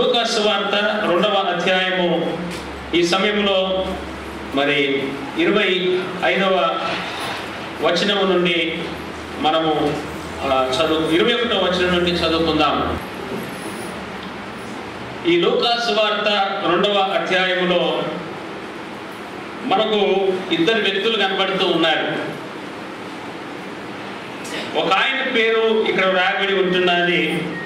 లూకాసు వార్త రెండవ అధ్యాయము ఈ సమయంలో మరి ఇరవై ఐదవ వచనము నుండి మనము ఆ, చదువు ఇరవై ఒకటవ వచనం నుండి చదువుకుందాం ఈ లూకాసు వార్త రెండవ అధ్యాయములో మనకు ఇద్దరు వ్యక్తులు కనబడుతూ ఉన్నారు ఒక ఆయన పేరు ఇక్కడ రాయబడి ఉంటున్నది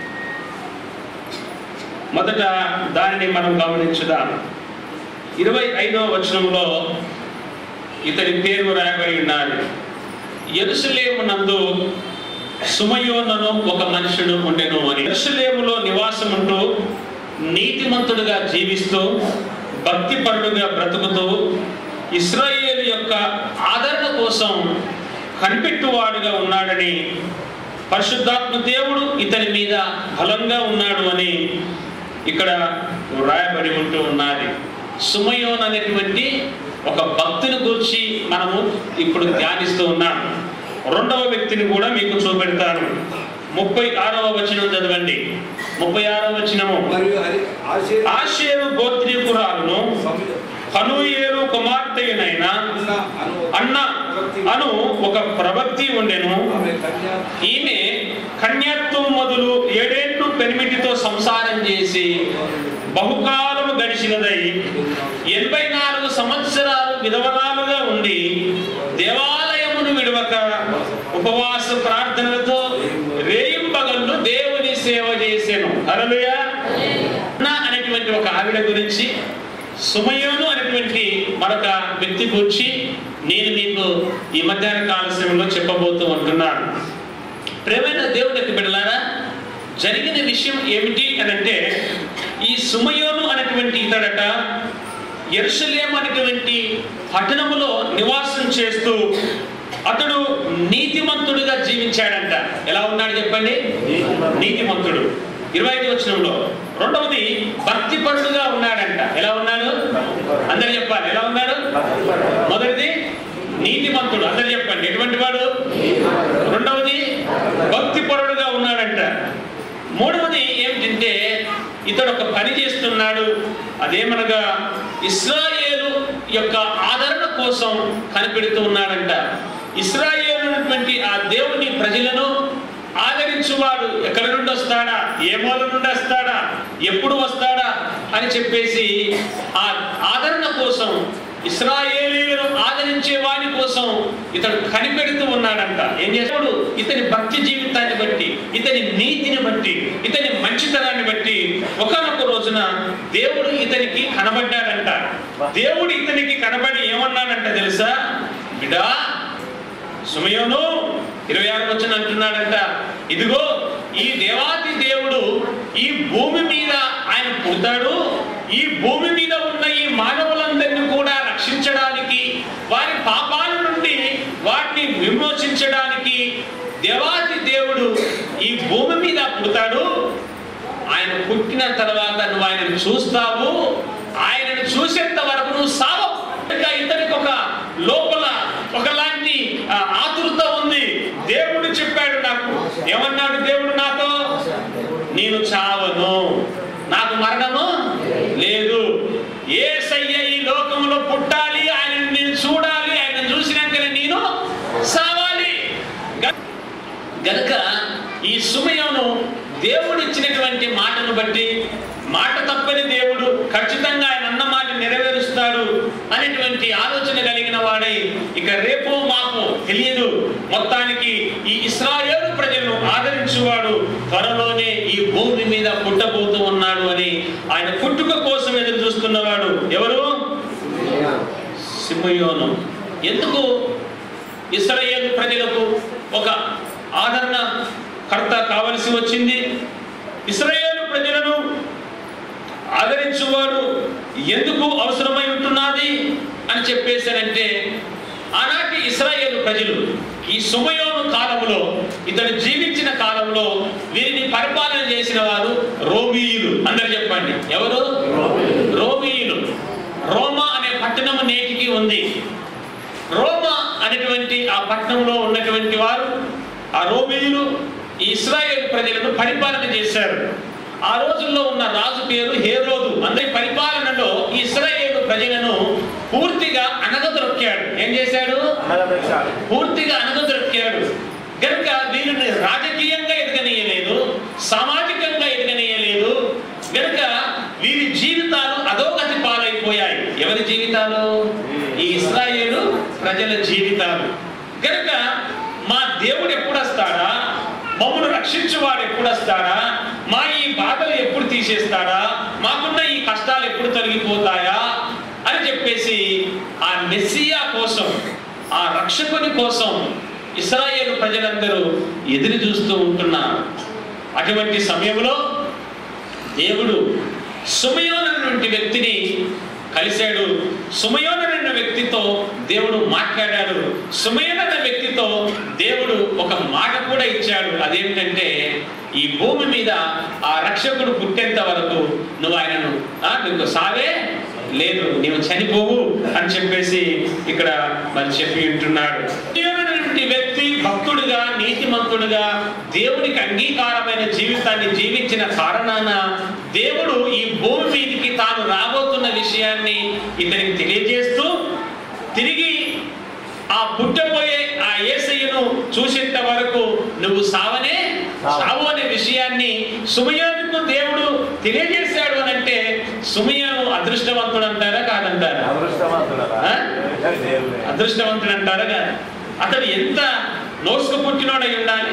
మొదట దానిని మనం గమనించుదాం ఇరవై ఐదవ వచనంలో ఇతని పేరు రాయబడి ఉన్నది ఎరుసలేము నందు సుమయోనను ఒక మనుషుడు ఉండెను అని ఎరుసలేములో నివాసం ఉంటూ నీతిమంతుడుగా జీవిస్తూ భక్తిపరుడుగా బ్రతుకుతూ ఇస్రాయేల్ యొక్క ఆదరణ కోసం కనిపెట్టువాడుగా ఉన్నాడని పరిశుద్ధాత్మ దేవుడు ఇతని మీద బలంగా ఉన్నాడు అని ఇక్కడ వ్రాయబడి ఉంటూ ఉన్నది సుమయోన్ అనేటువంటి ఒక భక్తుని గురించి మనము ఇప్పుడు ధ్యానిస్తూ ఉన్నాం రెండవ వ్యక్తిని కూడా మీకు చూపెడతాను ముప్పై ఆరవ వచనం చదవండి ముప్పై ఆరవ వచనము మరియు అది ఆశీర్ ఆశేరు గోత్రీకురాలను హనుయేరు కుమార్తెనైన అన్న అను అన్న అను ఒక ప్రవక్తి ఉండెను ఆమె కన్య ఈమె కన్యత్వం మొదలు ఏడేండ్లు పెనిమిటితో సంసారం చేసి బహుకాలము గడిచినదై ఎనభై నాలుగు సంవత్సరాలు విధవరాలుగా ఉండి దేవాలయమును విడవక ఉపవాస ప్రార్థనలతో రేయింపగళ్ళు దేవుని సేవ చేసాను హరలుయా అనేటువంటి ఒక ఆవిడ గురించి సుమయోను అనేటువంటి మరొక వ్యక్తి గురించి నేను మీకు ఈ మధ్యాహ్న కాల సమయంలో చెప్పబోతూ ఉంటున్నాను ప్రేమైన దేవునికి బిడలారా జరిగిన విషయం ఏమిటి అని అంటే ఈ సుమయోను అనేటువంటి ఇతడట ఎరుసలేం అనేటువంటి పట్టణములో నివాసం చేస్తూ అతడు నీతిమంతుడిగా జీవించాడంట ఎలా ఉన్నాడు చెప్పండి నీతిమంతుడు ఇరవై ఐదు వచనంలో రెండవది భక్తిపరుడుగా ఉన్నాడంట ఎలా ఉన్నాడు అందరు చెప్పాలి ఎలా ఉన్నాడు మొదటిది నీతిమంతుడు అందరు చెప్పండి ఎటువంటి వాడు రెండవది భక్తిపరుడుగా ఉన్నాడంట మూడవది ఏమిటంటే ఇతడు ఒక పని చేస్తున్నాడు అదేమనగా ఇస్రాయేలు యొక్క ఆదరణ కోసం కనిపెడుతూ ఉన్నాడంట ఇస్రాయేలు ఉన్నటువంటి ఆ దేవుని ప్రజలను ఆదరించువాడు ఎక్కడి నుండి వస్తాడా ఏ మూల నుండి వస్తాడా ఎప్పుడు వస్తాడా అని చెప్పేసి ఆ ఆదరణ కోసం ఇస్రాయేలీలను ఆదరించే వాని కోసం ఇతడు కనిపెడుతూ ఉన్నాడంట ఏం చేస్తాడు ఇతని భక్తి జీవితాన్ని బట్టి ఇతని నీతిని బట్టి ఇతని మంచితనాన్ని బట్టి ఒకనొక రోజున దేవుడు ఇతనికి కనబడ్డాడంట దేవుడు ఇతనికి కనబడి ఏమన్నాడంట తెలుసా బిడా సుమయోను ఇరవై ఆరు వచ్చిన అంటున్నాడంట ఇదిగో ఈ దేవాది దేవుడు ఈ భూమి మీద ఆయన పుడతాడు ఈ భూమి మీద ఉన్న ఈ మానవులందరినీ కూడా రక్షించడానికి వారి పాపాల నుండి వాటిని విమోచించడానికి దేవాది దేవుడు ఈ భూమి మీద పుడతాడు ఆయన పుట్టిన తర్వాత నువ్వు ఆయనను చూస్తావు ఆయనను చూసేంత వరకు నువ్వు సావు ఇంకా ఇతనికి ఒక లోపల ఒకలాంటి ఆ, ఆతురత ఉంది దేవుడు చెప్పాడు నాకు ఏమన్నాడు దేవుడు నాతో నేను చావను నాకు మరణము లేదు ఏ సయ్య ఈ లోకంలో పుట్టాలి ఆయనను నేను చూడాలి ఆయన చూసినాకనే నేను సావాలి గ- గనుక ఈ సుమయోను దేవుడు ఇచ్చినటువంటి మాటను బట్టి మాట తప్పని దేవుడు ఖచ్చితంగా ఆయన అన్న మాట నెరవేరుస్తాడు అనేటువంటి ఆలోచన కలిగిన వాడై ఇక రేపు మాకు తెలియదు మొత్తానికి ఈ ఇస్రాయేలు ప్రజలను ఆదరించువాడు త్వరలోనే ఈ భూమి మీద పుట్టబోతూ ఉన్నాడు అని ఆయన పుట్టుక కోసం ఎదురు చూస్తున్నవాడు ఎవరు సిమయోను ఎందుకు ఇస్రాయేల్ ప్రజలకు ఒక ఆదరణ కర్త కావలసి వచ్చింది ఇస్రాయేల్ ప్రజలను ఆదరించువాడు ఎందుకు అవసరమై ఉంటున్నది అని చెప్పేశారంటే ఆనాటి ఇస్రాయేల్ ప్రజలు ఈ సుమయోను కాలంలో ఇతడు జీవించిన కాలంలో వీరిని పరిపాలన చేసిన వారు రోమీయులు అందరు చెప్పండి ఎవరు రోమీయులు రోమా అనే పట్టణము నేటికి ఉంది రోమా అనేటువంటి ఆ పట్టణంలో ఉన్నటువంటి వారు ఆ రోమీయులు ఈ ఇస్రాయేల్ ప్రజలను పరిపాలన చేశారు ఆ రోజుల్లో ఉన్న రాజు పేరు హేరోదు అందరి పరిపాలనలో ఈ ఇస్రాయేలు ప్రజలను పూర్తిగా అనగదొక్కాడు ఏం చేశాడు అనగదొక్కాడు. పూర్తిగా అనగదొక్కాడు కనుక వీరిని రాజకీయంగా ఎదగనీయలేదు సామాజికంగా ఎదగనీయలేదు కనుక వీరి జీవితాలు అధోగతి పాలైపోయాయి ఎవరి జీవితాలు ఈ ఇస్రాయేలు ప్రజల జీవితాలు కనుక మా దేవుడు ఎప్పుడు వస్తాడా మమ్మల్ని రక్షించువాడు ఎప్పుడు వస్తాడా మా ఈ బాధలు ఎప్పుడు తీసేస్తాడా మాకున్న ఈ కష్టాలు ఎప్పుడు తొలగిపోతాయా అని చెప్పేసి ఆ మెస్సియా కోసం ఆ రక్షకుని కోసం ఇస్రాయేలు ప్రజలందరూ ఎదురు చూస్తూ ఉంటున్నారు అటువంటి సమయంలో దేవుడు సుమయోను నుండి వ్యక్తిని కలిశాడు సుమయోను అన్న వ్యక్తితో దేవుడు మాట్లాడాడు సుమయోను అన్న వ్యక్తితో దేవుడు ఒక మాట కూడా ఇచ్చాడు అదేమిటంటే ఈ భూమి మీద ఆ రక్షకుడు పుట్టేంత వరకు నువ్వు ఆయనను ఆ, నీకు సావే లేదు నీవు చనిపోవు అని చెప్పేసి ఇక్కడ మరి చెప్పి ఉంటున్నాడు దేవుడైనటువంటి వ్యక్తి భక్తుడుగా నీతిమంతుడుగా దేవునికి అంగీకారమైన జీవితాన్ని జీవించిన కారణాన దేవుడు ఈ భూమి మీదకి తాను రాబోతున్న విషయాన్ని ఇతనికి తెలియజేస్తూ తిరిగి ఆ పుట్టబోయే ఆ ఏసయ్యను చూసేంత వరకు నువ్వు సావనే సావు అనే విషయాన్ని సుమయానికి దేవుడు తెలియజేశాడు అని అంటే సుమయాను అదృష్టవంతుడు అంటారా కాదంటారా అదృష్టవంతులరా? ఆ? దేవుడే. అదృష్టవంతుడు అంటారా కాదు అతడు ఎంత నోసుకు పుట్టినోడై ఉండాలి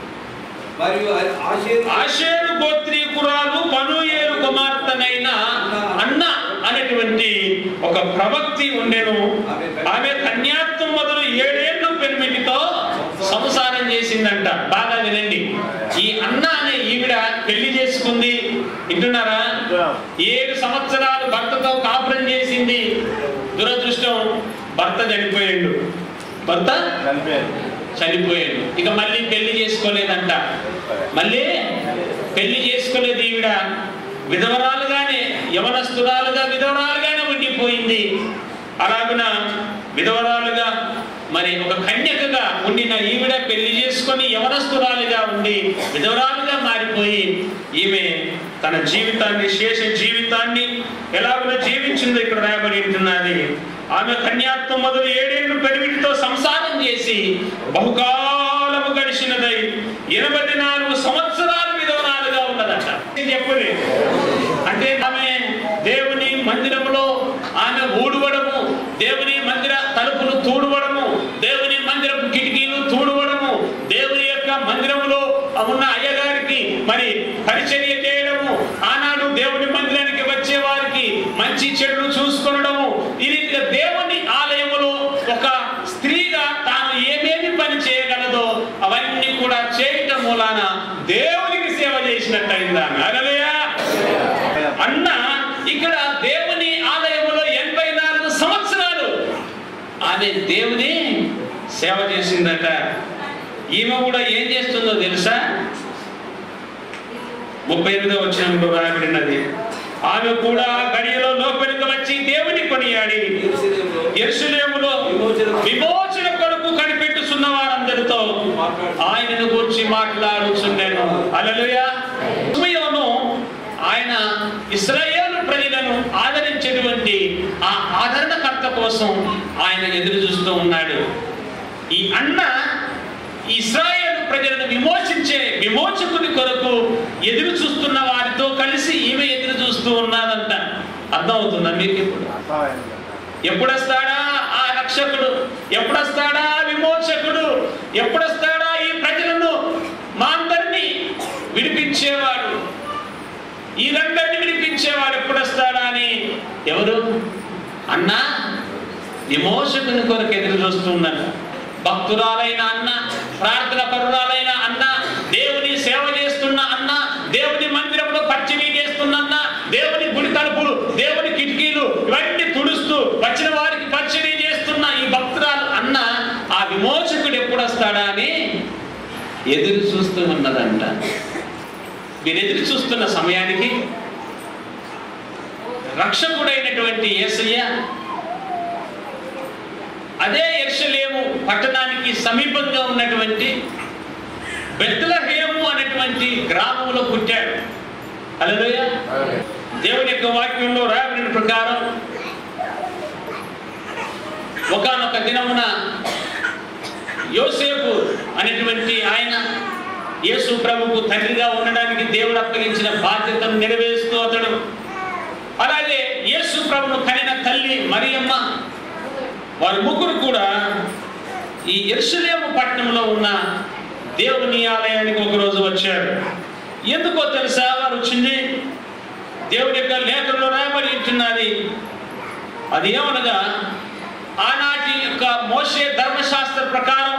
మరియు ఆశీర్ ఆషేరు గోత్రీకురాలు పనుయేలు కుమార్తెనైన అన్న అనేటువంటి ఒక ప్రవక్తి ఉండెను ఆమె కన్యాత్వం మొదలు ఏడేళ్ళు పెనిమిటితో సంసారం చేసిందంట బాగా వినండి ఈ అన్న అనే ఈవిడ పెళ్లి చేసుకుంది వింటున్నారా ఏడు సంవత్సరాలు భర్తతో కాపురం చేసింది దురదృష్టం భర్త చనిపోయాడు భర్త చనిపోయాడు. చనిపోయాడు ఇక మళ్ళీ పెళ్లి చేసుకోలేదంట మళ్ళీ పెళ్లి చేసుకోలేదు ఈవిడ విధవరాలుగానే యవనస్తురాలుగా విధవరాలుగానే ఉండిపోయింది అలాగున విధవరాలుగా మరి ఒక కన్యకగా ఉండిన ఈవిడ పెళ్లి చేసుకొని యవనస్తురాలుగా ఉండి విధవరాలుగా మారిపోయి ఈమె తన జీవితాన్ని శేష జీవితాన్ని ఎలాగో జీవించిందో ఇక్కడ రాయబడి ఉంటున్నది ఆమె కన్యాత్వం మొదలు ఏడేళ్లు పెరిగిటితో సంసారం చేసి బహుకాలము గడిచినదై ఎనభై నాలుగు సంవత్సరాలు విధవరాలుగా ఉన్నదట చెప్పలే అంటే ఆమె దేవుని మందిరములో ఆమె ఊడువడము దేవుని మందిర తలుపులు తూడువడము దేవుని మందిరపు కిటికీలు తూడువడము దేవుని యొక్క మందిరములో ఉన్న అయ్యగారికి మరి పరిచర్య చేయడము ఆనాడు దేవుని మందిరానికి వచ్చే వారికి మంచి చెడులు చూసుకొనడము ఈ రీతిగా దేవుని ఆలయములో ఒక స్త్రీగా తాను ఏమేమి పని చేయగలదో అవన్నీ కూడా చేయటం మూలాన దేవునికి సేవ చేసినట్టు అయిందా హల్లెలూయా అన్న ఇక్కడ దేవుని ఆలయములో ఎనభై నాలుగు సంవత్సరాలు ఆమె దేవుని సేవ చేసిందట ఈమె కూడా ఏం చేస్తుందో తెలుసా ముప్పై ఎనిమిదో వచ్చినప్పుడు రాయబడినది ఆమె కూడా గడియలో లోపలికి వచ్చి దేవుని కొనియాడి యెరూషలేములో యెరూషలేములో విమోచన కొరకు కనిపెట్టుచున్న వారందరితో ఆయనను గురించి మాట్లాడుచుండెను హల్లెలూయా సమయంలో ఆయన ఇస్రాయేలు ప్రజలను ఆదరించేటువంటి ఆ ఆదరణకర్త కోసం ఆయన ఎదురు చూస్తూ ఉన్నాడు ఈ అన్న ఈ ఇస్రాయేలు ప్రజలను విమోచించే విమోచకుని కొరకు ఎదురు చూస్తున్న వారితో కలిసి ఈమె ఎదురు చూస్తూ ఉన్నదంట అర్థమవుతుందా మీకు ఇప్పుడు అర్థమైంది. ఎప్పుడొస్తాడా ఆ రక్షకుడు ఎప్పుడొస్తాడా ఆ విమోచకుడు ఎప్పుడొస్తాడా ఈ ప్రజలను మా అందరినీ విడిపించేవాడు వీరందరినీ విడిపించేవాడు ఎప్పుడొస్తాడా అని ఎవరు అన్నా విమోచకుని కొరకు ఎదురు చూస్తుందన్న భక్తురాలైన అన్న ప్రార్థన పరురాలైన అన్న దేవుని సేవ చేస్తున్న అన్న దేవుని మందిరంలో పచ్చిమి చేస్తున్న అన్న దేవుని గుడి తలుపులు దేవుని కిటికీలు ఇవన్నీ తుడుస్తూ వచ్చిన వారికి పచ్చిమి చేస్తున్న ఈ భక్తురాలు అన్న ఆ విమోచకుడు ఎప్పుడు వస్తాడా అని ఎదురు చూస్తూ ఉన్నదంట మీరు ఎదురు చూస్తున్న సమయానికి రక్షకుడైనటువంటి యేసయ్య అదే ఎర్షలేము పట్టణానికి సమీపంగా ఉన్నటువంటి బెత్లహేము అనేటువంటి గ్రామంలో పుట్టాడు హల్లెలూయా దేవుని యొక్క వాక్యంలో రాయబడిన ప్రకారం ఒకానొక దినమున యోసేపు అనేటువంటి ఆయన యేసు ప్రభుకు తండ్రిగా ఉండడానికి దేవుడు అప్పగించిన బాధ్యతను నెరవేరుస్తూ అతడు అలాగే యేసు ప్రభును కనిన తల్లి మరియమ్మ వారి ముగ్గురు కూడా ఈ ఎరుసలేము పట్టణంలో ఉన్న దేవుని ఆలయానికి ఒకరోజు వచ్చారు ఎందుకో తెలుసా వారు వచ్చింది దేవుడి యొక్క లేఖల్లో రాయబడి ఉంటున్నది అది ఏమనగా ఆనాటి యొక్క మోసే ధర్మశాస్త్ర ప్రకారం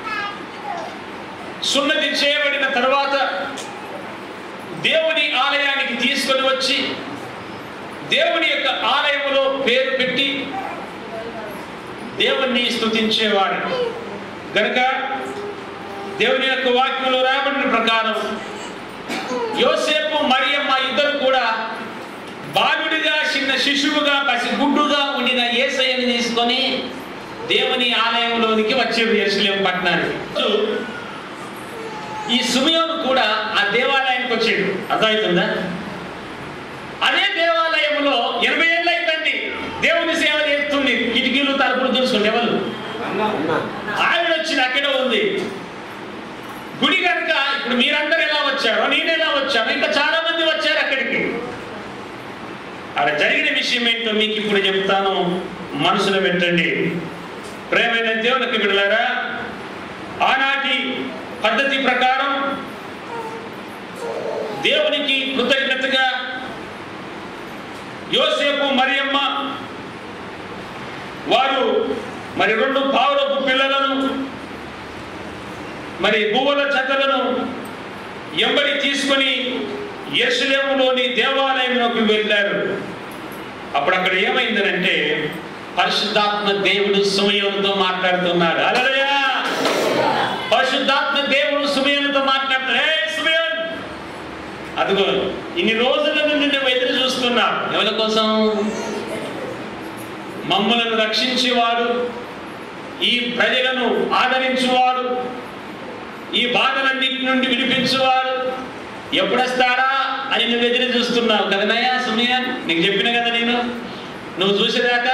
సున్నతి చేయబడిన తర్వాత దేవుని ఆలయానికి తీసుకొని వచ్చి దేవుని యొక్క ఆలయములో పేరు పెట్టి దేవుణ్ణి స్తుతించేవాడు గనుక దేవుని యొక్క వాక్యంలో రాయబడిన ప్రకారం యోసేపు మరియమ్మ ఇద్దరు కూడా బాలుడిగా చిన్న శిశువుగా పసి గుడ్డుగా ఉండిన ఏసయ్యని తీసుకొని దేవుని ఆలయంలోనికి వచ్చేది ఎరుసలేం పట్టణానికి ఈ సుమయోను కూడా ఆ దేవాలయానికి వచ్చాడు అర్థమవుతుందా అదే దేవాలయంలో ఎనభై ఏళ్ళు అయిపోయింది దేవుని సేవ చేస్తుంది కిటికీలు తలుపులు తెలుసుకుంటే ఎవరు ఆవిడ వచ్చింది అక్కడే ఉంది గుడి కనుక ఇప్పుడు మీరందరూ ఎలా వచ్చారో నేను ఎలా వచ్చాను ఇంకా చాలా మంది వచ్చారు అక్కడికి అక్కడ జరిగిన విషయం ఏంటో మీకు ఇప్పుడు చెప్తాను మనసులో పెట్టండి ప్రేమైన దేవునికి బిడ్డలారా ఆనాటి పద్ధతి ప్రకారం దేవునికి కృతజ్ఞతగా యోసేపు మరియమ్మ వారు మరి రెండు పావురపు పిల్లలను మరి గువ్వల చెత్తలను ఎంబడి తీసుకొని యెరూషలేములోని దేవాలయంలోకి వెళ్ళారు అప్పుడు అక్కడ ఏమైందనంటే పరిశుద్ధాత్మ దేవుడు సుమయోనుతో మాట్లాడుతున్నాడు అలరయా పరిశుద్ధాత్మ దేవుడు సుమయోనుతో మాట్లాడుతున్నాడు "ఏ సుమయోన్ అదిగో ఇన్ని రోజుల నుండి నువ్వు ఎదురు చూస్తున్నావు ఎవరి కోసం మమ్మలను రక్షించేవాడు ఈ ప్రజలను ఆదరించువాడు ఈ బాధలన్నిటి నుండి విడిపించువాడు ఎప్పుడొస్తాడా అని నువ్వు ఎదురు చూస్తున్నావు కదనయ్యా సుమయ్య నీకు చెప్పిన కదా నేను నువ్వు చూసేదాకా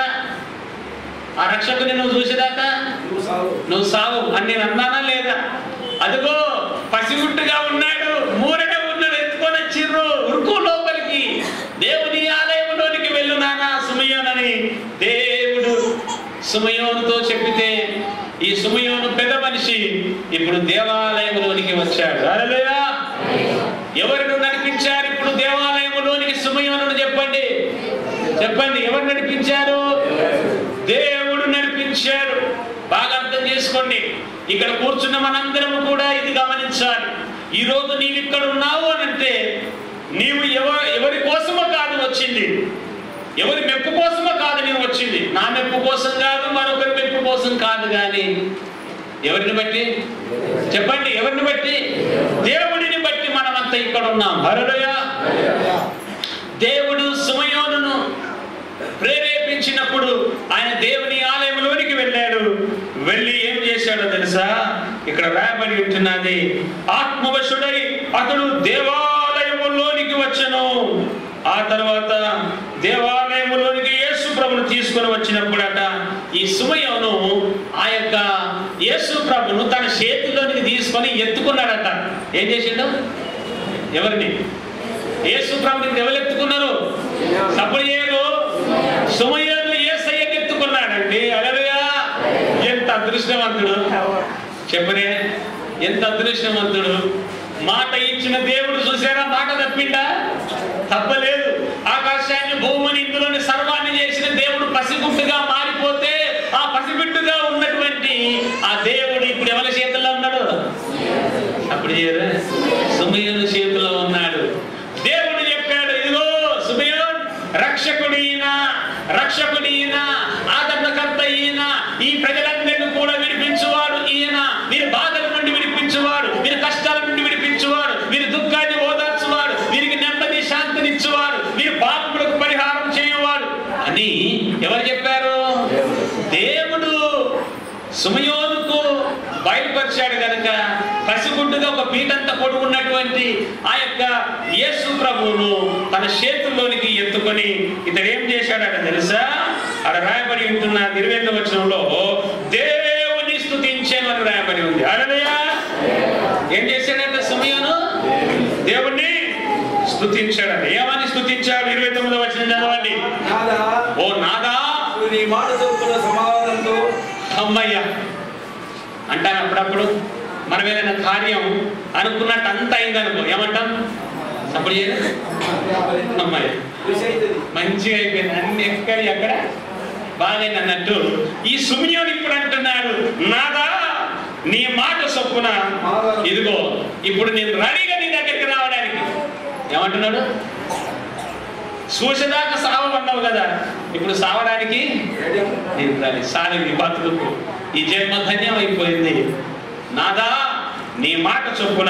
ఆ రక్షకుని నువ్వు చూసేదాకా నువ్వు సాగు నువ్వు సావు అని నేను అన్నానా లేదా అదిగో పసిగుట్టుగా ఉన్నాడు మూరగా ఉన్నాడు ఎత్తుకొని వచ్చిర్రు ఉరుకు లోపలికి దేవుని ఆలయంలోనికి వెళ్ళు నానా సుమయోనని దేవుడు సుమయోనుతో చెప్పితే ఈ సుమయోను పెద్ద మనిషి ఇప్పుడు దేవాలయంలోనికి వచ్చాడు హల్లెలూయా ఎవరిని నడిపించారు ఇప్పుడు దేవాలయంలోనికి సుమయోను చెప్పండి చెప్పండి ఎవరు నడిపించారు దేవుడు నడిపించాడు బాగా అర్థం చేసుకోండి ఇక్కడ కూర్చున్న మనందరము కూడా ఇది గమనించాలి ఈ రోజు నీవు ఇక్కడ ఉన్నావు అని అంటే నీవు ఎవ ఎవరి కోసమో కాదు వచ్చింది ఎవరి మెప్పు కోసమో కాదు నీవు వచ్చింది నా మెప్పు కోసం కాదు మరొకరి మెప్పు కోసం కాదు కానీ ఎవరిని బట్టి చెప్పండి ఎవరిని బట్టి దేవుడిని బట్టి మనమంతా ఇక్కడ ఉన్నాం హరడయా దేవుడు సుమయోనును ప్రేరేపించినప్పుడు ఆయన దేవుని ఆలయంలోనికి వెళ్ళాడు వెళ్ళి ఏం చేశాడో తెలుసా ఇక్కడ రాయబడి ఉంటున్నది ఆత్మవశుడై అతడు దేవాలయములోనికి వచ్చెను ఆ తర్వాత దేవాలయములోనికి యేసు ప్రభును తీసుకొని వచ్చినప్పుడట ఈ సుమయోను ఆ యొక్క యేసు ప్రభును తన చేతిలోనికి తీసుకొని ఎత్తుకున్నాడట ఏం చేసిండు ఎవరిని యేసు ప్రభుని ఎవరు ఎత్తుకున్నారు సప్పుడు చేయరు సుమయోను ఏసయ్యకి ఎత్తుకున్నాడండి అలలుగా ఎంత అదృష్టవంతుడు చెప్పనే ఎంత అదృష్టవంతుడు మాట ఇచ్చిన దేవుడు చూసారా మాట తప్పిండా తప్పలేదు ఆకాశాన్ని భూమిని ఇందులోని సర్వాన్ని చేసిన దేవుడు పసిగుట్టుగా మారిపోతే ఆ పసిబిడ్డుగా ఉన్నటువంటి ఆ దేవుడు ఇప్పుడు ఎవరి చేతుల్లో ఉన్నాడు అప్పుడు చేయరా సుమయోను చేతిలో ఉన్నాడు దేవుడు చెప్పాడు ఇదిగో సుమయోన్ రక్షకుడు ఈయన రక్షకుడు ఈయన ఆదరణకర్త ఈయన ఈ ప్రజలందరినీ కూడా విడిపించువాడు ఈయన మీరు బాధల నుండి విడిపించువాడు మీరు కష్టాల నుండి విడిపించువాడు మీరు దుఃఖాన్ని ఓదార్చువాడు వీరికి నెమ్మది శాంతినిచ్చువాడు మీరు పాపములకు పరిహారం చేయువాడు అని ఎవరు చెప్పారు దేవుడు సుమయోనుకు ఎందుకు బయలుపరిచాడు కనుక పసిగుడ్డుగా ఒక పీటంత పొడుగున్నటువంటి ఆ యొక్క యేసు ప్రభువును తన చేతుల్లోనికి ఎత్తుకొని ఇతడు ఏం చేశాడట తెలుసా అక్కడ రాయబడి ఉంటున్న ఇరవై వచనంలో దేవుని స్తుతించేమని రాయబడి ఉంది అరలయా ఏం చేశాడంటే సమయాను దేవుణ్ణి స్తుతించాడట ఏమని స్తుతించాడు ఇరవై తొమ్మిదో వచ్చిన చదవండి నాదా ఓ నాదా నువ్వు నీ మాట చొప్పున సమాధానంతో అమ్మయ్య అంటాను అప్పుడప్పుడు మనం ఏదైనా కార్యం అనుకున్నట్టు అంత అయిందనుకో ఏమంటాం అప్పుడు చేయలేదు అమ్మాయి కృషి అవుతుంది మంచిగా అయిపోయింది అన్ని ఎక్కడ ఎక్కడ బాగా అన్నట్టు ఈ సుమియోని ఇప్పుడు అంటున్నాడు నాదా నీ మాట చొప్పున ఇదిగో ఇప్పుడు నేను రెడీగా నీ దగ్గరికి రావడానికి ఏమంటున్నాడు చూసేదాకా సావమన్నావు కదా ఇప్పుడు సావడానికి రెడీ నేను దాని సారి నీ బతుకు ఈ జన్మ ధన్యం అయిపోయింది నాదా నీ మాట చొప్పున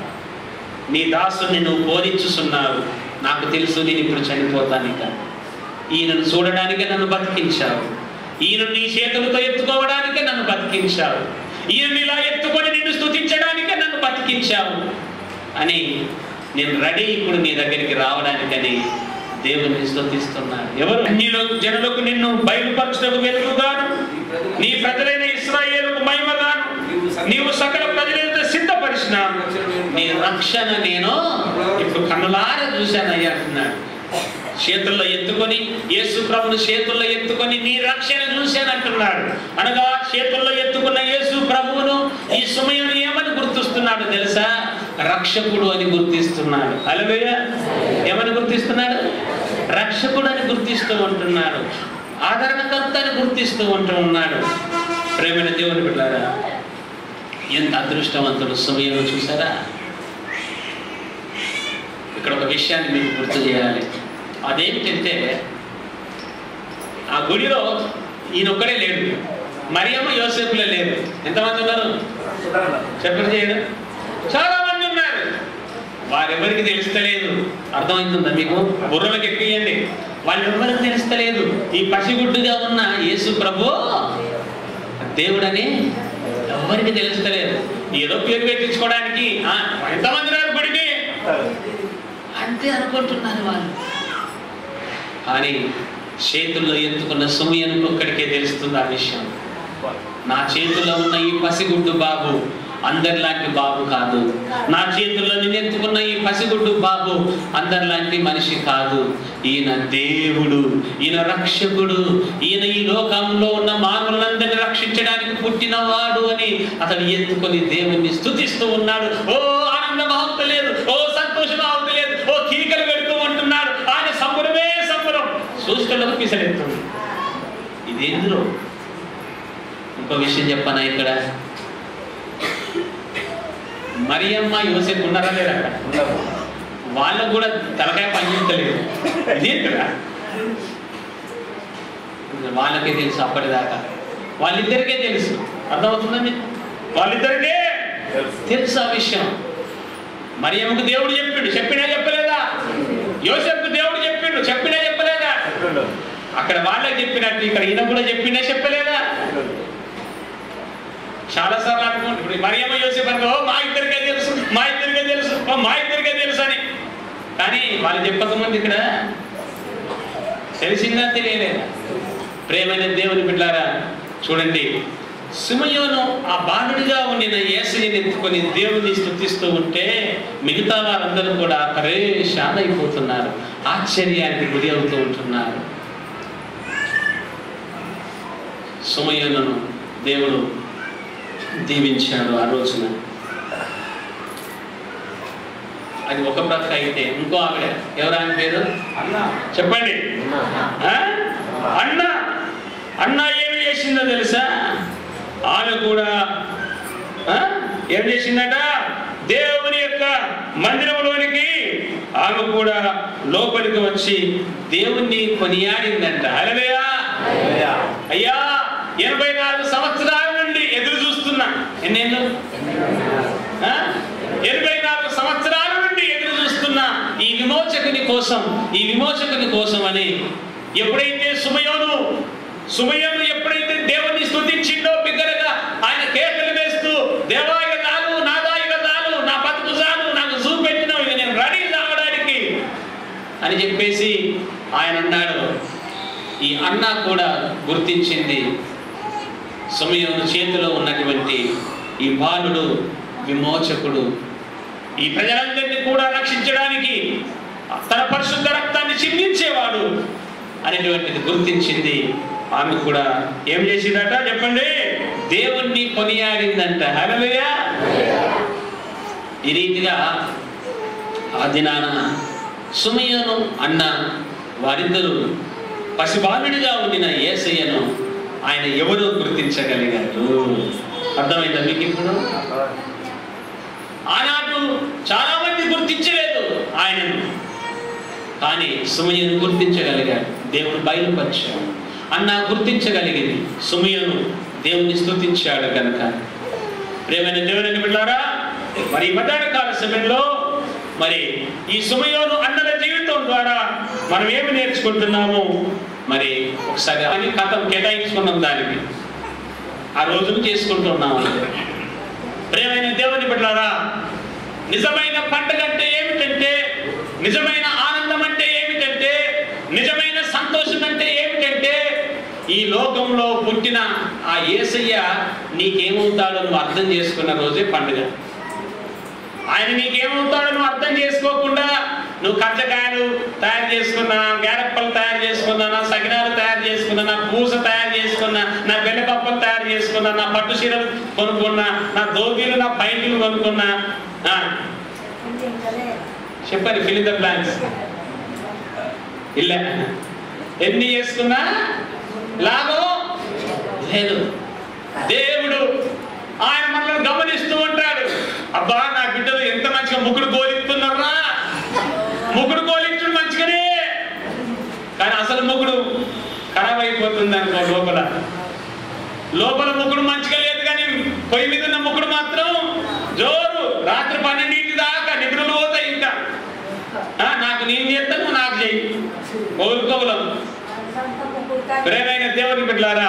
నీ దాసుని నువ్వు బోధించుతున్నావు నాకు తెలుసు నేను ఇప్పుడు చనిపోతాను ఇక ఈయనను చూడడానికే నన్ను బతికించావు ఈయన నీ చేతులతో ఎత్తుకోవడానికే నన్ను బతికించావు ఈయన ఇలా ఎత్తుకొని నిన్ను స్తుతించడానికే నన్ను బతికించావు అని నేను రెడీ ఇప్పుడు నీ దగ్గరికి రావడానికని దేవుని స్తుతిస్తున్నాను ఎవరు అన్యుల జనులకు నిన్ను బయలుపరచడం వెలుగుగాను నీ ప్రజలైన ఇస్రాయేలుకు మహిమగాను నీవు సకల ప్రజలైతే సిద్ధపరిచిన నీ రక్షణ నేను ఇప్పుడు కన్నులారా చూశానయ్యా అంటున్నాడు చేతుల్లో ఎత్తుకొని యేసు ప్రభుని చేతుల్లో ఎత్తుకొని నీ రక్షణ చూశానంటున్నాడు అనగా చేతుల్లో ఎత్తుకున్న యేసు ప్రభువును ఈ సమయం ఏమని గుర్తిస్తున్నాడు తెలుసా రక్షకుడు అని గుర్తిస్తున్నాడు అలవేయ ఏమని గుర్తిస్తున్నాడు రక్షకుడు అని గుర్తిస్తూ ఉంటున్నాడు ఆదరణకర్త అని గుర్తిస్తూ ఉంటూ ఉన్నాడు ప్రేమైన దేవుని బిడ్డారా ఎంత అదృష్టవంతుడు సమయంలో చూసారా ఇక్కడ ఒక విషయాన్ని మీకు గుర్తు చేయాలి అదేమిటంటే ఆ గుడిలో ఈయన ఒక్కడే లేడు మరియమ్మ యోసేపులే లేరు ఎంతమంది ఉన్నారు చెప్పండి చేయడం చాలా మంది ఉన్నారు వారెవరికి తెలుస్తలేదు అర్థమవుతుందా మీకు బుర్రలకు ఎక్కియండి వాళ్ళెవరికి తెలుస్తలేదు ఈ పసిగుడ్డుగా ఉన్న యేసు ప్రభు దేవుడని ఎవరికి తెలుస్తలేదు ఏదో పేరు పెట్టించుకోవడానికి ఆ, ఎంతమంది ఉన్నారు గుడికి అంతే అనుకుంటున్నారు వాళ్ళు కానీ చేతుల్లో ఎత్తుకున్న సుమయనుకు ఒక్కడికే తెలుస్తుంది ఆ విషయం నా చేతుల్లో ఉన్న ఈ పసిగుడ్డు బాబు అందరిలాంటి బాబు కాదు నా చేతుల్లో నేను ఎత్తుకున్న ఈ పసిగుడ్డు బాబు అందరిలాంటి మనిషి కాదు ఈయన దేవుడు ఈయన రక్షకుడు ఈయన ఈ లోకంలో ఉన్న మానవులందరినీ రక్షించడానికి పుట్టినవాడు అని అతను ఎత్తుకొని దేవుణ్ణి స్తుతిస్తూ ఉన్నాడు ఓ ఆనంద మహంత లేదు ఓ సంతోష మహంత లేదు ఓ కీకలు పెడుతూ ఉంటున్నాడు ఆయన సంబరమే సంబరం సూచనలకు పిసలెత్తుంది ఇదేందులో ఇంకో విషయం చెప్పనా ఇక్కడ మరియమ్మ యోసేపు ఉన్నారా లేరా అక్కడ వాళ్ళకు కూడా తలకాయ పనిచేస్తలేదు ఇదేంటిరా వాళ్ళకే తెలుసు అప్పటిదాకా వాళ్ళిద్దరికే తెలుసు అర్థమవుతుందండి వాళ్ళిద్దరికే తెలుసు ఆ విషయం మరియమ్మకు దేవుడు చెప్పిండు చెప్పినా చెప్పలేదా యోసేపుకు దేవుడు చెప్పిండు చెప్పినా చెప్పలేదా అక్కడ వాళ్ళకి చెప్పినట్టు ఇక్కడ ఈయన కూడా చెప్పినా చెప్పలేదా చాలా సార్లు అనుకోండి ఇప్పుడు మరియమ్మ యోసేపు అనుకో "ఓ, మా ఇద్దరికే తెలుసు మా ఇద్దరికే తెలుసు ఓ, మా ఇద్దరికే తెలుసు అని కానీ వాళ్ళు చెప్పకముందు ఇక్కడ తెలిసిందా తెలియలేదా ప్రేమైన దేవుని బిడ్డారా చూడండి సుమయోను ఆ బాలుడిగా ఉండిన యేసుని ఎత్తుకొని దేవుని స్థుతిస్తూ ఉంటే మిగతా వారందరూ కూడా పరేషాన్ అయిపోతున్నారు ఆశ్చర్యానికి గురి అవుతూ ఉంటున్నారు సుమయోనును దేవుడు దీవించాడు ఆ రోజున అది ఒక ప్రక్క అయితే ఇంకో ఆవిడ ఎవరు ఆమె పేరు అన్న చెప్పండి ఆ? అన్న అన్న ఏమి చేసిందో తెలుసా ఆమె కూడా ఆ? ఏం చేసిందట దేవుని యొక్క మందిరంలోనికి ఆమె కూడా లోపలికి వచ్చి దేవుణ్ణి కొనియాడిందంట అలవేయా అయ్యా ఎనభై నాలుగు సంవత్సరాల నుండి ఎదురు చూస్తున్నా ఎన్నేళ్ళు ఆ? ఎనభై నాలుగు సంవత్సరాల నుండి ఎదురు చూస్తున్నా ఈ విమోచకుని కోసం ఈ విమోచకుని కోసం అని ఎప్పుడైతే సుమయోను సుమయోను ఎప్పుడైతే దేవుని స్తుతించిండో బిగ్గరగా ఆయన కేక అని చెప్పేసి ఆయన అన్నాడు ఈ అన్న కూడా గుర్తించింది సమయంలో చేతిలో ఉన్నటువంటి ఈ బాలుడు విమోచకుడు ఈ ప్రజలందరినీ కూడా రక్షించడానికి తన పరిశుద్ధ రక్తాన్ని చిందించేవాడు అనేటువంటిది గుర్తించింది ఆమె కూడా ఏం చేసిందట చెప్పండి దేవుణ్ణి కొనియాడిందంట హల్లెలూయా ఈ రీతిగా ఆ దినాన సుమయ్యను అన్న వారిద్దరూ పసిబాలుడిగా ఉండిన ఏసయ్యను ఆయన ఎవరు గుర్తించగలిగారు అర్థమైందా మీకు ఇప్పుడు ఆనాడు చాలా మంది గుర్తించలేదు ఆయనను కానీ సుమయ్యను గుర్తించగలిగాడు దేవుడు బయలుపరిచాడు అన్న గుర్తించగలిగింది సుమయ్యను దేవుని స్తుతించాడు కనుక ప్రేమైన దేవుని బిడ్డారా మరి ఈ మధ్యాహ్న కాల సమయంలో మరి ఈ సుమయోను అన్నల జీవితం ద్వారా మనం ఏమి నేర్చుకుంటున్నాము మరి ఒకసారి అని కథం కేటాయించుకున్నాం దానికి ఆ రోజును చేసుకుంటున్నాం అంతే. ప్రేమైన దేవుని బిడ్డారా నిజమైన పండుగ అంటే ఏమిటంటే నిజమైన ఆనందం అంటే ఏమిటంటే నిజమైన సంతోషం అంటే ఏమిటంటే ఈ లోకంలో పుట్టిన ఆ యేసయ్య నీకేమవుతాడో నువ్వు అర్థం చేసుకున్న రోజే పండుగ ఆయన నీకేమవుతాడో నువ్వు అర్థం చేసుకోకుండా నువ్వు కచ్చకాయలు తయారు చేసుకున్నా గేరప్పలు తయారు చేసుకున్నా నా సగినాలు తయారు చేసుకున్నా నా పూస తయారు చేసుకున్నా నా బెల్లపప్పలు తయారు చేసుకున్నా నా పట్టు చీరలు కొనుక్కున్నా నా దోబీలు నా పైంట్లు కొనుక్కున్నా ఆ, చెప్పండి ఫిల్ ద ప్లాన్స్ ఇల్ల ఎన్ని చేసుకున్నా లాభం లేదు దేవుడు ఆయన మనల్ని గమనిస్తూ ఉంటాడు అబ్బా నా బిడ్డలు ఎంత మంచిగా ముగ్గురు గోలిస్తున్నారా ముగ్గురు గోలించుడు మంచిగానే కానీ అసలు ముగ్గురు ఖరాబ్ అయిపోతుంది అనుకో లోపల లోపల ముగ్గురు మంచిగా లేదు కానీ పొయ్యి మీద ఉన్న ముగ్గురు మాత్రం జోరు రాత్రి పన్నెండింటి దాకా నిద్రలు పోతాయి ఇంకా ఆ, నాకు నేను చేస్తాను నువ్వు నాకు చెయ్యి కోరుకోవలం ప్రేమైన దేవుని బిడ్డలారా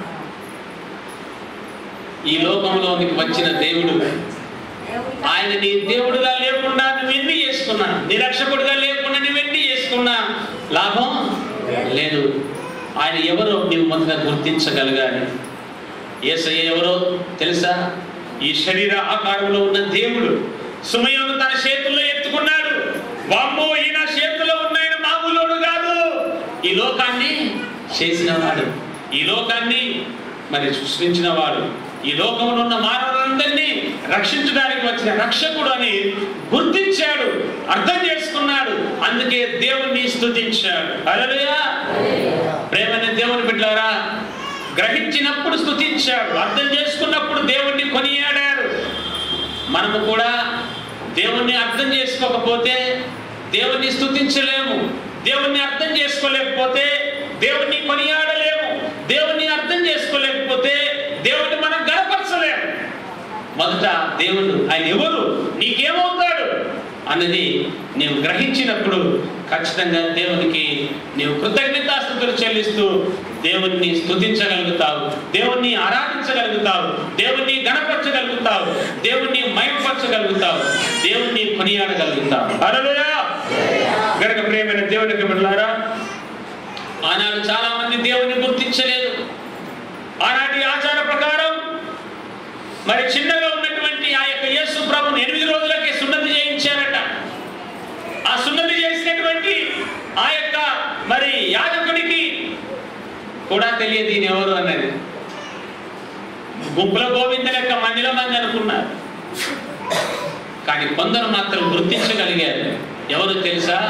ఈ లోకంలోనికి వచ్చిన దేవుడు ఆయన నీ దేవుడుగా లేకుండా నువ్వు ఎన్ని చేసుకున్నా నీ రక్షకుడుగా లేకుండా నువ్వు ఎన్ని చేసుకున్నా లాభం లేదు ఆయన ఎవరో నీవు మొదట గుర్తించగలగాలి ఏసయ్య ఎవరో తెలుసా ఈ శరీర ఆకారంలో ఉన్న దేవుడు సుమయోను తన చేతుల్లో ఎత్తుకున్నాడు వామ్మో ఈయన చేతుల్లో ఉన్నాయన మామూలోడు కాదు ఈ లోకాన్ని చేసినవాడు ఈ లోకాన్ని మరి సృష్టించిన వాడు ఈ లోకంలో ఉన్న మానవులందరినీ రక్షించడానికి వచ్చిన రక్షకుడు అని గుర్తించాడు అర్థం చేసుకున్నాడు అందుకే దేవుణ్ణి స్తుతించాడు హల్లెలూయా ప్రేమని దేవుని బిడ్డారా గ్రహించినప్పుడు స్తుతించాడు అర్థం చేసుకున్నప్పుడు దేవుణ్ణి కొనియాడారు మనము కూడా దేవుణ్ణి అర్థం చేసుకోకపోతే దేవుణ్ణి స్తుతించలేము దేవుణ్ణి అర్థం చేసుకోలేకపోతే దేవుణ్ణి కొనియాడలేము దేవుణ్ణి అర్థం చేసుకోలేకపోతే దేవుణ్ణి మనం గడపరచలేము మొదట దేవుడు ఆయన ఎవరు నీకేమవుతాడు అన్నది నీవు గ్రహించినప్పుడు ఖచ్చితంగా దేవునికి నీవు కృతజ్ఞతాస్థుతులు చెల్లిస్తూ దేవుణ్ణి స్తుతించగలుగుతావు దేవుణ్ణి ఆరాధించగలుగుతావు దేవుణ్ణి గణపరచగలుగుతావు దేవుణ్ణి మయపరచగలుగుతావు దేవుణ్ణి కొనియాడగలుగుతావు హల్లెలూయా గనక ప్రేమైన దేవునికి బిడ్డలారా ఆనాడు చాలా మంది దేవుని గుర్తించలేదు ఆనాటి ఆచార ప్రకారం మరి చిన్నగా ఉన్నటువంటి ఆ యొక్క యేసు ప్రభుని ఎనిమిది రోజులకే సున్నతి చేయించారట ఆ సున్నతి చేసినటువంటి ఆ యొక్క మరి యాజకుడికి కూడా తెలియదు ఈయన ఎవరు అన్నది గుంపుల గోవింద లెక్క మందిలో మంది అనుకున్నారు కానీ కొందరు మాత్రం గుర్తించగలిగారు ఎవరు తెలుసా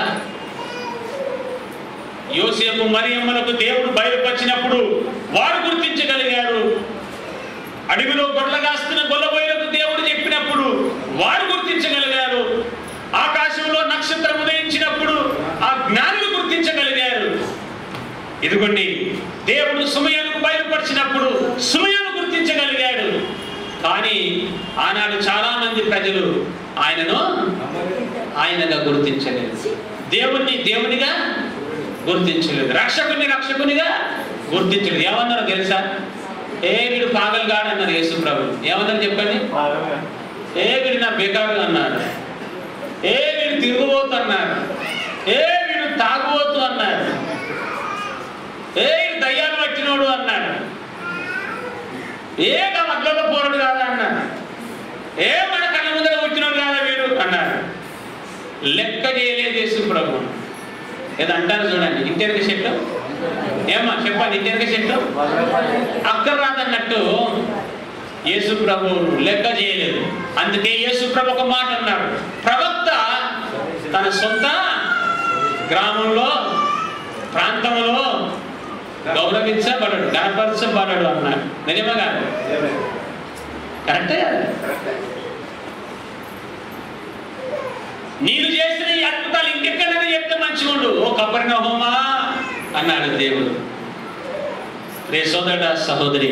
యోసేపు మరియమ్మలకు దేవుడు బయలుపరిచినప్పుడు వారు గుర్తించగలిగారు అడవిలో గొడ్లగాస్తున్న గొల్లబోయలకు దేవుడు చెప్పినప్పుడు వారు గుర్తించగలిగారు ఆకాశంలో నక్షత్రం ఉదయించినప్పుడు ఆ జ్ఞానులు గుర్తించగలిగారు ఇదిగోండి దేవుడు సుమయను బయలుపరిచినప్పుడు సుమయను గుర్తించగలిగాడు కానీ ఆనాడు చాలా మంది ప్రజలు ఆయనను ఆయనగా గుర్తించలేదు దేవుణ్ణి దేవునిగా గుర్తించలేదు రక్షకుని రక్షకునిగా గుర్తించలేదు ఏమన్నారో తెలుసా ఏ వీడు పాగల్గాడు అన్నారు యేసు ప్రభు ఏమన్నారు చెప్పండి ఏ వీడు నా బేకారు అన్నారు ఏ వీడు తిరుగుబోతు అన్నారు ఏ వీడు తాగుబోతు అన్నారు ఏ దయ్యాలు పట్టినోడు అన్నాడు ఏ మధ్యలో పోరడు కాదా అన్నాడు ఏ మన కళ్ళ ముందర వచ్చినోడు కాదా వీడు అన్నారు లెక్క చేయలేదు యేసు ప్రభు ఏదో అంటారు చూడండి ఇంటెనక చెట్టు ఏమ్మా చెప్పండి ఇంటెనక చెట్టు అక్కర రాదన్నట్టు యేసు ప్రభు లెక్క చేయలేదు అందుకే యేసు ప్రభు ఒక మాట అన్నాడు ప్రవక్త తన సొంత గ్రామంలో ప్రాంతంలో గౌరవించబడడు గణపరచబడడు అన్నాడు నిజమే కాదు కరెక్టే కదా నేను చేసిన ఈ అద్భుతాలు ఇంకెక్కడైనా చెప్తే మంచిగా ఉండు ఓ కబరిన హోమా అన్నాడు దేవుడు రే సోదరుడ సహోదరి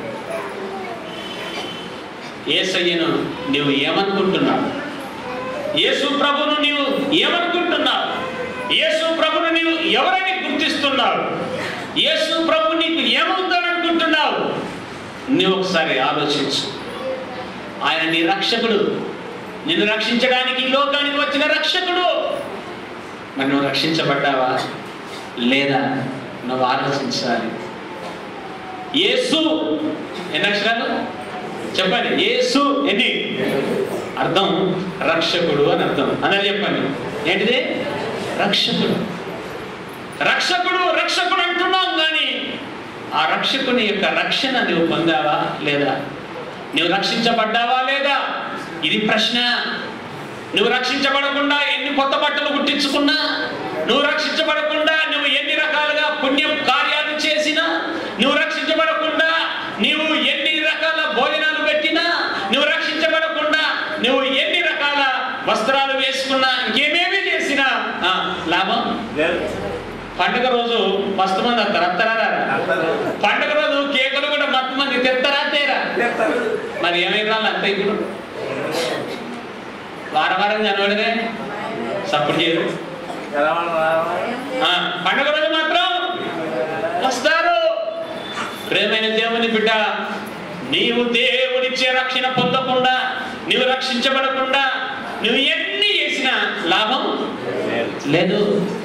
ఏసయ్యను నువ్వు ఏమనుకుంటున్నావు యేసు ప్రభును నీవు ఏమనుకుంటున్నావు యేసు ప్రభును నీవు ఎవరని గుర్తిస్తున్నావు యేసు ప్రభు నీకు ఏమవుతాడనుకుంటున్నావు నువ్వు ఒకసారి ఆలోచించు ఆయన నీ రక్షకుడు నిన్ను రక్షించడానికి ఈ లోకానికి వచ్చిన రక్షకుడు మరి నువ్వు రక్షించబడ్డావా లేదా నువ్వు ఆలోచించాలి యేసు ఎన్ని అక్షరాలు చెప్పండి యేసు ఎన్ని అర్థం రక్షకుడు అని అర్థం అన్నది చెప్పండి ఏంటిది రక్షకుడు రక్షకుడు రక్షకుడు అంటున్నాం కానీ ఆ రక్షకుని యొక్క రక్షణ నువ్వు పొందావా లేదా నువ్వు రక్షించబడ్డావా లేదా ఇది ప్రశ్న నువ్వు రక్షించబడకుండా ఎన్ని కొత్త బట్టలు కుట్టించుకున్నా నువ్వు రక్షించబడకుండా నువ్వు ఎన్ని రకాలుగా పుణ్యం కార్యాలు చేసినా నువ్వు రక్షించబడకుండా నీవు ఎన్ని రకాల భోజనాలు పెట్టినా నువ్వు రక్షించబడకుండా నువ్వు ఎన్ని రకాల వస్త్రాలు వేసుకున్నా ఇంకేమేమి చేసినా ఆ, లాభం పండుగ రోజు మస్తు మంది వస్తారు వస్తారా రారా? పండుగ రోజు కేకులు కూడా మత్తు మంది తెస్తారా తేరా మరి ఏమైనా రాళ్ళు అంతే ఇప్పుడు వారం వారం కనబడదే సపోర్ట్ చేయరు ఆ, పండుగ రోజు మాత్రం వస్తారు ప్రేమైన దేవుని బిడ్డ నీవు దేవుడిచ్చే రక్షణ పొందకుండా నీవు రక్షించబడకుండా నువ్వు ఎన్ని చేసినా లాభం లేదు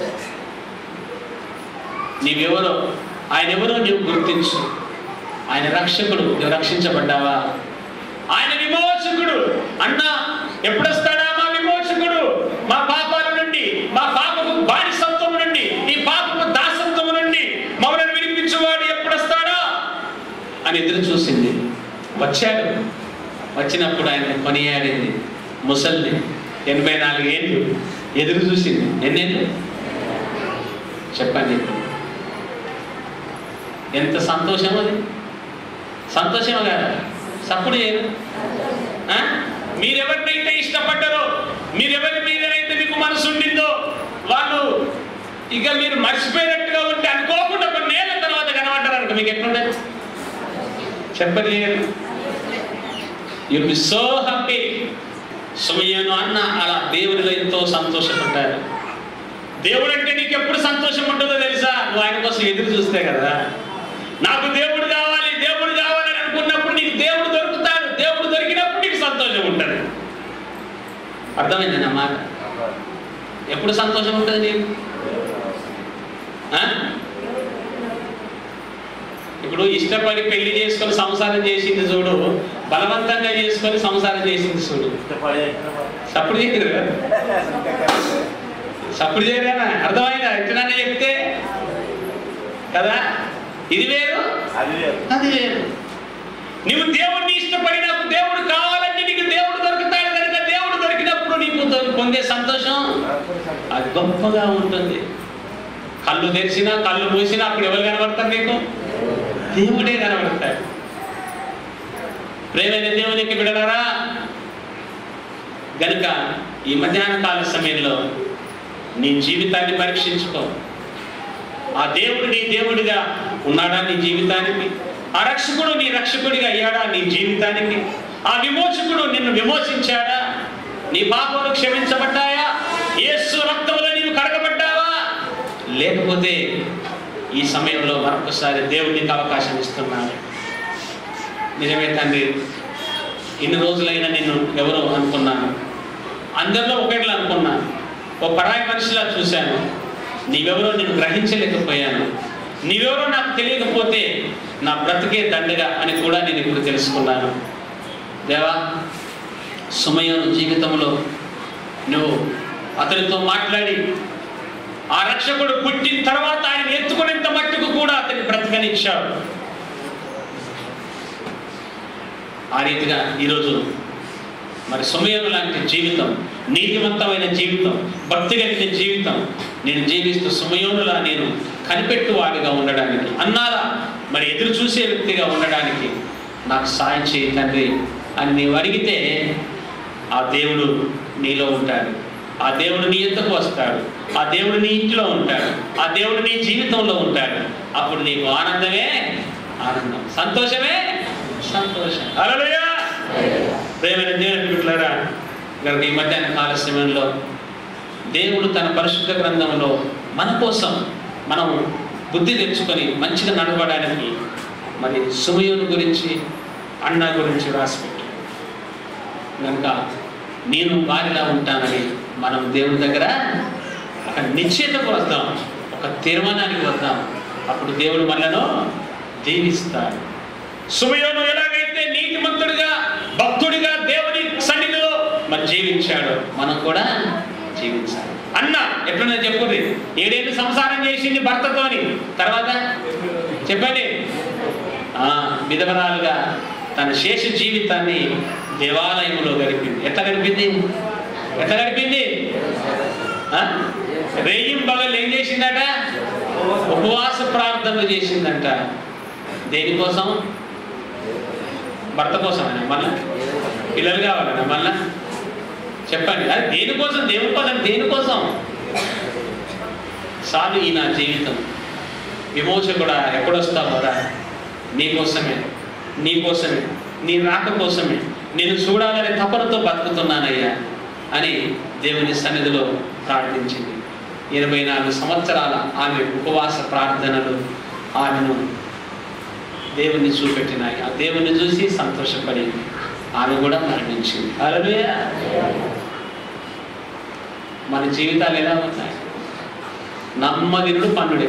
నీవెవరో ఆయన ఎవరో నీవు గుర్తించు ఆయన రక్షకుడు నువ్వు రక్షించబడ్డావా ఆయన విమోచకుడు అన్నా ఎప్పుడు వస్తాడా మా విమోచకుడు మా పాపాల నుండి మా పాపపు బానిసత్వం నుండి ఈ పాపపు దాసత్వం నుండి మమ్మల్ని వినిపించువాడు ఎప్పుడు వస్తాడా అని ఎదురు చూసింది వచ్చాడు వచ్చినప్పుడు ఆయన కొనియాడింది ముసల్ని ఎనభై నాలుగు ఏళ్ళు ఎదురు చూసింది ఎన్నేళ్ళు చెప్పండి ఎంత సంతోషం అది సంతోషం కదా సప్పుడు చేయరు ఆ? మీరెవరినైతే ఇష్టపడ్డారో మీరెవరి మీదనైతే మీకు మనసు ఉండిందో వాళ్ళు ఇక మీరు మర్చిపోయినట్టుగా ఉంటే అనుకోకుండా కొన్ని ఏళ్ళ తర్వాత కనబడ్డారు అనుకో మీకు ఎట్లుండదు చెప్పలేరు యుల్ బి సో హ్యాపీ సమయను అన్న అలా దేవునిలో ఎంతో సంతోషపడ్డారు దేవుడు అంటే నీకు ఎప్పుడు సంతోషం ఉంటుందో తెలుసా నువ్వు ఆయన కోసం ఎదురు చూస్తే కదా నాకు దేవుడు కావాలి దేవుడు కావాలని అనుకున్నప్పుడు నీకు దేవుడు దొరుకుతాడు దేవుడు దొరికినప్పుడు నీకు సంతోషం ఉంటుంది అర్థమైంది నా మాట ఎప్పుడు సంతోషం ఉంటుంది నీకు ఆ? ఇప్పుడు ఇష్టపడి పెళ్లి చేసుకొని సంసారం చేసింది చూడు బలవంతంగా చేసుకొని సంసారం చేసింది చూడు సప్పుడు చేయరు సప్పుడు చేయరేనా అర్థమైందా ఎట్లనే చెప్తే కదా ఇది వేరు అది వేరు. అది వేరు నువ్వు దేవుడిని ఇష్టపడి నాకు దేవుడు కావాలంటే నీకు దేవుడు దొరుకుతాడు కనుక దేవుడు దొరికినప్పుడు నీకు దొ- పొందే సంతోషం అది గొప్పగా ఉంటుంది కళ్ళు తెరిచినా కళ్ళు మూసినా అప్పుడు ఎవరు కనబడతారు నీకు దేవుడే కనబడతాడు ప్రేమైన దేవునికి బిడలరా గనుక ఈ మధ్యాహ్న కాల సమయంలో నీ జీవితాన్ని పరీక్షించుకో ఆ దేవుడు నీ దేవుడిగా ఉన్నాడా నీ జీవితానికి ఆ రక్షకుడు నీ రక్షకుడిగా అయ్యాడా నీ జీవితానికి ఆ విమోచకుడు నిన్ను విమోచించాడా నీ పాపములు క్షమించబడ్డాయా యేసు రక్తంలో నీవు కడగబడ్డావా లేకపోతే ఈ సమయంలో మరొకసారి దేవుడు నీకు అవకాశం ఇస్తున్నాడు నిజమే తండ్రి ఇన్ని రోజులైనా నిన్ను ఎవరో అనుకున్నాను అందరిలో ఒకటిలా అనుకున్నాను ఓ పరాయి మనిషిలా చూశాను నీవెవరో నేను గ్రహించలేకపోయాను నీవెవరో నాకు తెలియకపోతే నా బ్రతికే దండగా అని కూడా నేను ఇప్పుడు తెలుసుకున్నాను దేవా సుమయోను జీవితంలో నువ్వు అతనితో మాట్లాడి ఆ రక్షకుడు పుట్టిన తర్వాత ఆయన ఎత్తుకునేంత మట్టుకు కూడా అతన్ని బ్రతకనిచ్చావు ఆ రీతిగా ఈరోజు మరి సమయం లాంటి జీవితం నీతివంతమైన జీవితం భక్తి కలిగిన జీవితం నేను జీవిస్తూ సమయంలా నేను కనిపెట్టువాడిగా ఉండడానికి అన్నారా మరి ఎదురు చూసే వ్యక్తిగా ఉండడానికి నాకు సాయం చేయి తండ్రి అని నీవు అడిగితే ఆ దేవుడు నీలో ఉంటాడు ఆ దేవుడు నీ ఎద్దకు వస్తాడు ఆ దేవుడు నీ ఇంట్లో ఉంటాడు ఆ దేవుడు నీ జీవితంలో ఉంటాడు అప్పుడు నీకు ఆనందమే ఆనందం సంతోషమే సంతోషం హల్లెలూయా ప్రేమైన దేవుని బిడ్డలారా కనుక ఈ మధ్యాహ్న కాల సమయంలో దేవుడు తన పరిశుద్ధ గ్రంథంలో మన కోసం మనం బుద్ధి తెచ్చుకొని మంచిగా నడవడానికి మరి సుమయోను గురించి అన్న గురించి రాసిపెట్టాడు కనుక నేను వారిలా ఉంటానని మనం దేవుని దగ్గర ఒక నిశ్చయితకు వద్దాం ఒక తీర్మానానికి వద్దాం అప్పుడు దేవుడు మనలను దీవిస్తాడు సుమయోను ఎలాగైతే నీతిమంతుడిగా భక్తుడిగా దేవుని సన్నిధిలో మరి జీవించాడు మనం కూడా జీవించాలి అన్న ఎట్లున్నా చెప్పుది ఏడేళ్ళు సంసారం చేసింది భర్తతోని తర్వాత చెప్పండి ఆ, విధవరాలుగా తన శేష జీవితాన్ని దేవాలయంలో గడిపింది ఎట్లా గడిపింది ఎట్లా గడిపింది ఆ? రేయిం బగలు ఏం చేసిందట ఉపవాస ప్రార్థనలు చేసిందంట దేనికోసం భర్త కోసమేనా మళ్ళా పిల్లలు కావాలనా మళ్ళా చెప్పండి అది దేనికోసం దేవుని కోసం దేనికోసం సాలు ఈ నా జీవితం విమోచకుడా ఎక్కడొస్తావురా నీకోసమే నీకోసమే నీ రాక కోసమే నేను చూడాలనే తపనతో బతుకుతున్నానయ్యా అని దేవుని సన్నిధిలో ప్రార్థించింది ఇరవై నాలుగు సంవత్సరాల ఆమె ఉపవాస ప్రార్థనలు ఆమెను దేవుణ్ణి చూపెట్టినాయి ఆ దేవుణ్ణి చూసి సంతోషపడి ఆమె కూడా మరణించింది హల్లెలూయా మన జీవితాలు ఎలా ఉన్నాయి నమ్మదినుడు పన్నుడే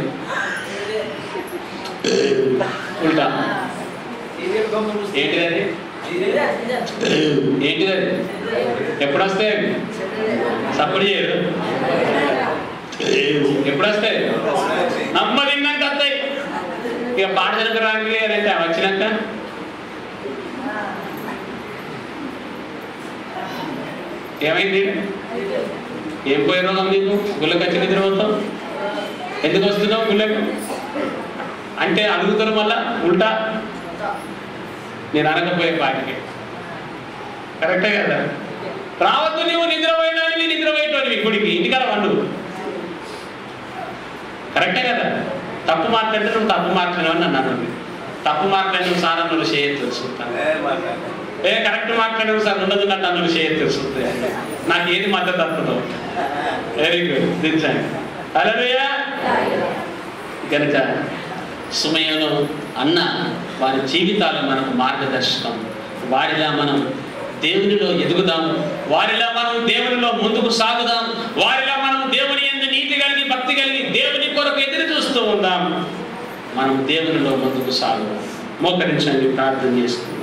ఉల్టా సీరియల్ గమ్ములు ఏంటిది అది ఏంటిది అది ఎప్పుడు వస్తాయి సప్పుడు చేయరు ఎప్పుడు వస్తాయి నమ్మ తిన్నాక వస్తాయి ఇక పాట తినక రాని అంటే వచ్చినాక ఏమైంది ఏం పోయే రోగం నీకు గుళ్ళకి వచ్చి నిద్ర పోతావు ఎందుకు వస్తున్నావు గుళ్ళకు అంటే అడుగుతారు మళ్ళా ఉల్టా నేను అనకపోయే పాటికి కరెక్టే కదా రావద్దు నువ్వు నిద్రపోయినానివి నిద్రపోయేటోనివి గుడికి ఇంటికాడ వండు కరెక్టే కదా తప్పు మాట్లాడితే నువ్వు తప్పు మాట్లాడినావు అని అన్నాను తప్పు మాట్లాడిన సార్ అన్నులు చేయొచ్చు తెలుసుకుంటాను ఏ కరెక్ట్ మాట్లాడిన సార్ ఉండదు నన్ను అన్నులు చేయొచ్చు తెలుస్తుంది నాకు ఏది మద్దతు వస్తుందో వెరీ గుడ్ దించండి హల్లెలూయా కనుక సుమయను అన్న వారి జీవితాలు మనకు మార్గదర్శకం వారిలా మనం దేవునిలో ఎదుగుదాం వారిలా మనం దేవునిలో ముందుకు సాగుదాం వారిలా మనం దేవుని ఎందు నీతి కలిగి భక్తి కలిగి దేవుని కొరకు ఎదురు చూస్తూ ఉందాం మనం దేవునిలో ముందుకు సాగుదాం మోకరించండి ప్రార్థన చేసుకుందాం